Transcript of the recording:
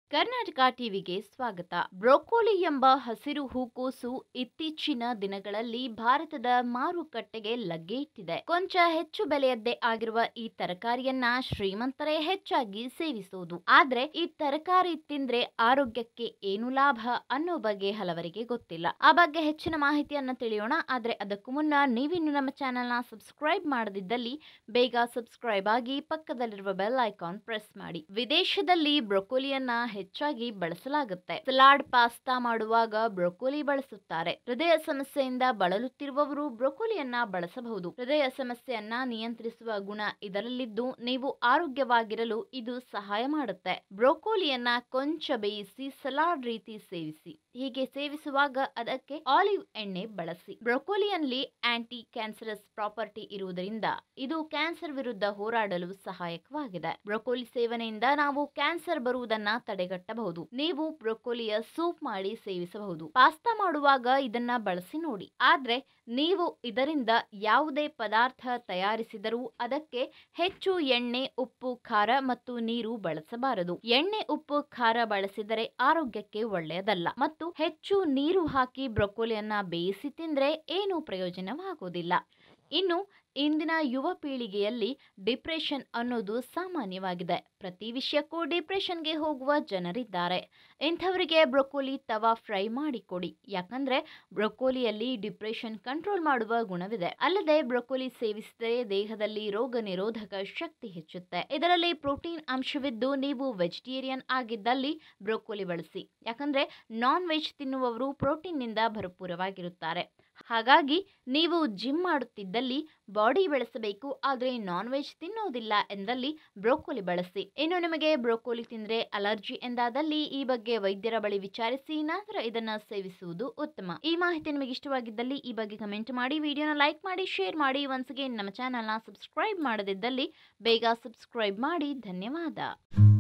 ಕರ್ನಾಟಕ ಟಿವಿಗೆ ಸ್ವಾಗತ ಬ್ರೊಕೋಲಿ ಎಂಬ ಹಸಿರು ಹೂಕೋಸು ಇತ್ತೀಚಿನ ದಿನಗಳಲ್ಲಿ ಭಾರತದ ಮಾರುಕಟ್ಟೆಗೆ ಲಗ್ಗೆ ಇಟ್ಟಿದೆ ಕೊಂಚ ಹೆಚ್ಚು ಬೆಲೆಯದ್ದೇ ಆಗಿರುವ ಈ ತರಕಾರಿಯನ್ನ ಶ್ರೀಮಂತರೇ ಹೆಚ್ಚಾಗಿ ಸೇವಿಸುವುದು ಆದ್ರೆ ಈ ತರಕಾರಿ ತಿಂದ್ರೆ ಆರೋಗ್ಯಕ್ಕೆ ಏನು ಲಾಭ ಅನ್ನೋ ಬಗ್ಗೆ ಹಲವರಿಗೆ ಗೊತ್ತಿಲ್ಲ ಆ ಬಗ್ಗೆ ಹೆಚ್ಚಿನ ಮಾಹಿತಿಯನ್ನ ತಿಳಿಯೋಣ ಆದ್ರೆ ಅದಕ್ಕೂ ಮುನ್ನ ನೀವಿನ್ನು ನಮ್ಮ ಚಾನೆಲ್ನ ಸಬ್ಸ್ಕ್ರೈಬ್ ಮಾಡದಿದ್ದಲ್ಲಿ ಬೇಗ ಸಬ್ಸ್ಕ್ರೈಬ್ ಆಗಿ ಪಕ್ಕದಲ್ಲಿರುವ ಬೆಲ್ ಐಕಾನ್ ಪ್ರೆಸ್ ಮಾಡಿ ವಿದೇಶದಲ್ಲಿ ಬ್ರೊಕೋಲಿಯನ್ನ ಹೆಚ್ಚಾಗಿ ಬಳಸಲಾಗುತ್ತೆ ಸಲಾಡ್ ಪಾಸ್ತಾ ಮಾಡುವಾಗ ಬ್ರೊಕೋಲಿ ಬಳಸುತ್ತಾರೆ ಹೃದಯ ಸಮಸ್ಯೆಯಿಂದ ಬಳಲುತ್ತಿರುವವರು ಬ್ರೊಕೋಲಿಯನ್ನ ಬಳಸಬಹುದು ಹೃದಯ ಸಮಸ್ಯೆಯನ್ನ ನಿಯಂತ್ರಿಸುವ ಗುಣ ಇದರಲ್ಲಿದ್ದು ನೀವು ಆರೋಗ್ಯವಾಗಿರಲು ಇದು ಸಹಾಯ ಮಾಡುತ್ತೆ ಬ್ರೊಕೋಲಿಯನ್ನ ಕೊಂಚ ಬೇಯಿಸಿ ಸಲಾಡ್ ರೀತಿ ಸೇವಿಸಿ ಹೀಗೆ ಸೇವಿಸುವಾಗ ಅದಕ್ಕೆ ಆಲಿವ್ ಎಣ್ಣೆ ಬಳಸಿ ಬ್ರೊಕೋಲಿಯಲ್ಲಿ ಆಂಟಿ ಕ್ಯಾನ್ಸರಸ್ ಪ್ರಾಪರ್ಟಿ ಇರುವುದರಿಂದ ಇದು ಕ್ಯಾನ್ಸರ್ ವಿರುದ್ಧ ಹೋರಾಡಲು ಸಹಾಯಕವಾಗಿದೆ ಬ್ರೊಕೋಲಿ ಸೇವನೆಯಿಂದ ನಾವು ಕ್ಯಾನ್ಸರ್ ಬರುವುದನ್ನ ತಡೆಗಟ್ಟಬಹುದು ನೀವು ಬ್ರೊಕೋಲಿಯ ಸೂಪ್ ಮಾಡಿ ಸೇವಿಸಬಹುದು ಪಾಸ್ತಾ ಮಾಡುವಾಗ ಇದನ್ನ ಬಳಸಿ ನೋಡಿ ಆದ್ರೆ ನೀವು ಇದರಿಂದ ಯಾವುದೇ ಪದಾರ್ಥ ತಯಾರಿಸಿದರೂ ಅದಕ್ಕೆ ಹೆಚ್ಚು ಎಣ್ಣೆ ಉಪ್ಪು ಖಾರ ಮತ್ತು ನೀರು ಬಳಸಬಾರದು ಎಣ್ಣೆ ಉಪ್ಪು ಖಾರ ಬಳಸಿದರೆ ಆರೋಗ್ಯಕ್ಕೆ ಒಳ್ಳೆಯದಲ್ಲ ಮತ್ತು ಹೆಚ್ಚು ನೀರು ಹಾಕಿ ಬ್ರೊಕೋಲಿಯನ್ನ ಬೇಯಿಸಿ ತಿಂದ್ರೆ ಏನು ಪ್ರಯೋಜನವಾಗುವುದಿಲ್ಲ ಇನ್ನು ಇಂದಿನ ಯುವ ಪೀಳಿಗೆಯಲ್ಲಿ ಡಿಪ್ರೆಷನ್ ಅನ್ನೋದು ಸಾಮಾನ್ಯವಾಗಿದೆ ಪ್ರತಿ ವಿಷಯಕ್ಕೂ ಡಿಪ್ರೆಷನ್ಗೆ ಹೋಗುವ ಜನರಿದ್ದಾರೆ ಇಂಥವರಿಗೆ ಬ್ರೊಕೋಲಿ ತವಾ ಫ್ರೈ ಮಾಡಿಕೊಡಿ ಯಾಕಂದ್ರೆ ಬ್ರೊಕೋಲಿಯಲ್ಲಿ ಡಿಪ್ರೆಷನ್ ಕಂಟ್ರೋಲ್ ಮಾಡುವ ಗುಣವಿದೆ ಅಲ್ಲದೆ ಬ್ರೊಕೋಲಿ ಸೇವಿಸಿದರೆ ದೇಹದಲ್ಲಿ ರೋಗ ನಿರೋಧಕ ಶಕ್ತಿ ಹೆಚ್ಚುತ್ತೆ ಇದರಲ್ಲಿ ಪ್ರೋಟೀನ್ ಅಂಶವಿದ್ದು ನೀವು ವೆಜಿಟೇರಿಯನ್ ಆಗಿದ್ದಲ್ಲಿ ಬ್ರೊಕೋಲಿ ಬಳಸಿ ಯಾಕಂದ್ರೆ ನಾನ್ ವೆಜ್ ತಿನ್ನುವವರು ಪ್ರೋಟೀನ್ನಿಂದ ಭರಪೂರವಾಗಿರುತ್ತಾರೆ ಹಾಗಾಗಿ ನೀವು ಜಿಮ್ ಮಾಡುತ್ತಿದ್ದಲ್ಲಿ ಬಾಡಿ ಬೆಳೆಸಬೇಕು ಆದರೆ ನಾನ್ ವೆಜ್ ತಿನ್ನೋದಿಲ್ಲ ಎಂದಲ್ಲಿ ಬ್ರೋಕೋಲಿ ಬಳಸಿ ಇನ್ನು ನಿಮಗೆ ಬ್ರೋಕೋಲಿ ತಿಂದರೆ ಅಲರ್ಜಿ ಎಂದಾದಲ್ಲಿ ಈ ಬಗ್ಗೆ ವೈದ್ಯರ ಬಳಿ ವಿಚಾರಿಸಿ ನಂತರ ಇದನ್ನ ಸೇವಿಸುವುದು ಉತ್ತಮ ಈ ಮಾಹಿತಿ ನಿಮಗೆ ಇಷ್ಟವಾಗಿದ್ದಲ್ಲಿ ಈ ಬಗ್ಗೆ ಕಮೆಂಟ್ ಮಾಡಿ ವಿಡಿಯೋನ ಲೈಕ್ ಮಾಡಿ ಶೇರ್ ಮಾಡಿ ಒನ್ಸ್ಗೆ ನಮ್ಮ ಚಾನಲ್ನ ಸಬ್ಸ್ಕ್ರೈಬ್ ಮಾಡದಿದ್ದಲ್ಲಿ ಬೇಗ ಸಬ್ಸ್ಕ್ರೈಬ್ ಮಾಡಿ ಧನ್ಯವಾದ